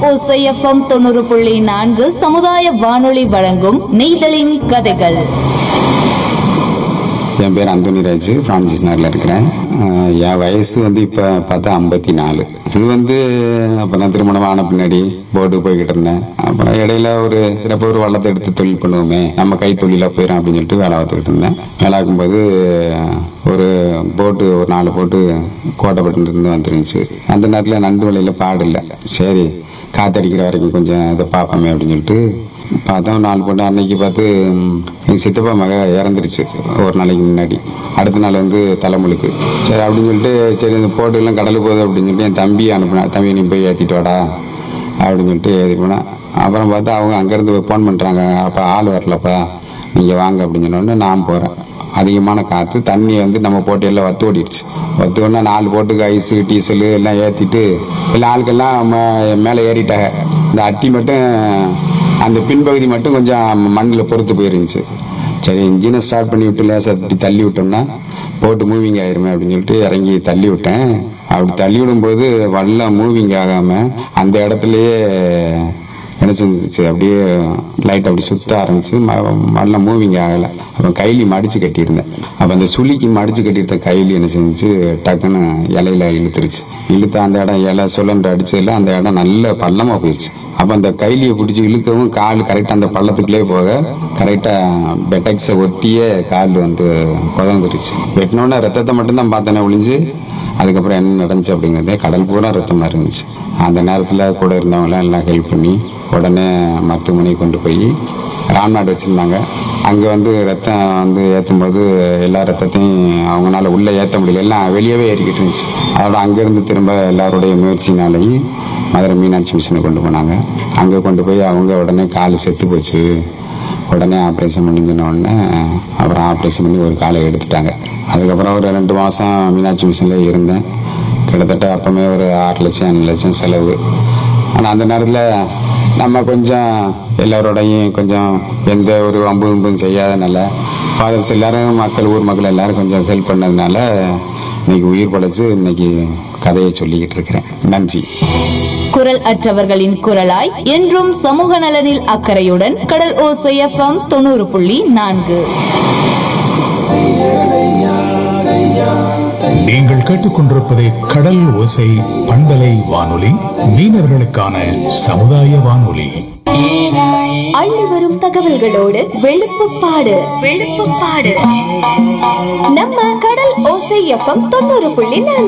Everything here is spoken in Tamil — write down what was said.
ஓசைஎஃப்எம் தொண்ணூறு புள்ளி நான்கு சமுதாய வானொலி வழங்கும் நெய்தலின் கதைகள் என் பேர் அந்தோனிராஜ் பிரான்சிஸ் நகரில் இருக்கிறேன் அஹ் என் வயசு வந்து இப்போ பார்த்தா ஐம்பத்தி நாலு இது வந்து அப்போ நான் திருமணம் ஆன பின்னாடி போர்டு போய்கிட்டு இருந்தேன் அப்புறம் இடையில ஒரு சிறப்பு ஒரு வள்ளத்தை எடுத்து தொழில் பண்ணுவோமே நம்ம கை தொழிலாக போயிடும் அப்படின்னு சொல்லிட்டு வேலை பார்த்துக்கிட்டு இருந்தேன் வேலை பார்க்கும்போது ஒரு போட்டு ஒரு நாலு போட்டு கோட்டைப்பட்டிருந்து வந்துருந்துச்சு அந்த நேரத்தில் நண்டு வலையில் பாடு இல்லை சரி காத்தடிக்கிற வரைக்கும் கொஞ்சம் இதை பார்ப்போமே அப்படின்னு சொல்லிட்டு பார்த்தோம் நாலு பொண்ணு அன்னைக்கு பார்த்து ம், எங்கள் சித்தப்பா மக இறந்துருச்சு ஒரு நாளைக்கு முன்னாடி அடுத்த நாள் வந்து தலைமுழுக்கு சரி அப்படின்னு சொல்லிட்டு சரி இந்த போட்டுலாம் கடலுக்கு போகுது அப்படின்னு சொல்லிட்டு என் தம்பி அனுப்புனேன் தம்பி நீ போய் ஏற்றிட்டு வாடா அப்படின்னு சொல்லிட்டு ஏற்றி போனேன் அப்புறம் பார்த்தா அவங்க அங்கேருந்து ஃபோன் பண்ணுறாங்க அப்போ ஆள் வரலப்பா நீங்கள் வாங்க அப்படின்னு சொன்னோடனே நான் போகிறேன் அதிகமான காற்று தண்ணி வந்து நம்ம போட்டு எல்லாம் வத்து ஓடிடுச்சு வத்து ஓடினா நாலு போட்டுக்கு ஐஸு டீசலு எல்லாம் ஏற்றிட்டு எல்லா ஆளுக்கெல்லாம் ம- மேலே ஏறிட்டாங்க இந்த அட்டி மட்டும் அந்த பின்பகுதி மட்டும் கொஞ்சம் மண்ணில் பொறுத்து போயிருந்துச்சு சரி இன்ஜினை ஸ்டார்ட் பண்ணி விட்டு லேசாக தட்டி தள்ளி விட்டோம்னா போட்டு மூவிங் ஆயிருமே அப்படின்னு சொல்லிட்டு இறங்கி தள்ளி விட்டேன் அப்படி தள்ளி விடும்போது வல்லம் மூவிங் ஆகாமல் அந்த இடத்துலயே என்ன செஞ்சிச்சு அப்படியே லைட் அப்படி சுத்த ஆரம்பிச்சு மல்ல மூவிங் ஆகலை அப்புறம் கைலி மடிச்சு கட்டியிருந்தேன் அப்போ அந்த சுளிக்கு மடிச்சு கட்டியிருந்த கைலி என்ன செஞ்சுச்சு டக்குன்னு இலையில இழுத்துருச்சு இழுத்து அந்த இடம் இலை சுழன்று அடிச்சதுல அந்த இடம் நல்ல பள்ளமாக போயிடுச்சு அப்போ அந்த கைலியை பிடிச்சி இழுக்கவும் கால் கரெக்டாக அந்த பள்ளத்துக்குள்ளே போக கரெக்டாக பெட்டக்ஸை ஒட்டியே கால் வந்து குதந்துருச்சு வெட்டினோடனே ரத்தத்தை மட்டும்தான் பார்த்தேனே ஒளிஞ்சு அதுக்கப்புறம் என்ன நடந்துச்சு அப்படிங்கிறதே கடல் பூரா ரத்தமாக இருந்துச்சு அந்த நேரத்தில் கூட இருந்தவங்களாம் எல்லாம் ஹெல்ப் பண்ணி உடனே மருத்துவமனைக்கு கொண்டு போய் ராம்நாடு வச்சுருந்தாங்க அங்கே வந்து ரத்தம் வந்து ஏற்றும் போது எல்லா ரத்தத்தையும் அவங்களால உள்ளே ஏற்ற முடியல எல்லாம் வெளியவே ஏறிக்கிட்டு இருந்துச்சு அதோட அங்கேருந்து திரும்ப எல்லாருடைய முயற்சினாலையும் மதுரை மீனாட்சி மிஷனுக்கு கொண்டு போனாங்க அங்கே கொண்டு போய் அவங்க உடனே கால் செத்து போச்சு உடனே ஆப்ரேஷன் பண்ணிக்கின உடனே அப்புறம் ஆப்ரேஷன் பண்ணி ஒரு காலை எடுத்துட்டாங்க அதுக்கப்புறம் ஒரு ரெண்டு மாதம் மீனாட்சி மிஷனில் இருந்தேன் கிட்டத்தட்ட அப்போமே ஒரு ஆறு லட்சம் ஏழு லட்சம் செலவு ஆனால் அந்த நேரத்தில் நம்ம கொஞ்சம் எல்லாரோடையும் கொஞ்சம் எந்த ஒரு வம்பு வம்பும் செய்யாதனால ஃபாதர்ஸ் எல்லாரும் மக்கள் ஊர் மக்கள் எல்லாரும் கொஞ்சம் ஹெல்ப் பண்ணதுனால இன்னைக்கு உயிர் பழைச்சு இன்னைக்கு கதையை சொல்லிக்கிட்டு இருக்கிறேன் நன்றி குரல் அற்றவர்களின் குரலாய் என்றும் சமூக நலனில் அக்கறையுடன் கடல் ஓசைஎஃப்எம் தொண்ணூறு புள்ளி நான்கு நீங்கள் கேட்டுக்கொண்டிருப்பது கடல் ஓசை பண்பலை வானொலி மீனவர்களுக்கான சமுதாய வானொலி அள்ளி வரும் தகவல்களோடு வெளுப்புப்பாடு வெளுப்புப்பாடு நம்ம கடல் ஓசை எஃப்எம் தொண்ணூறு புள்ளி நான்கு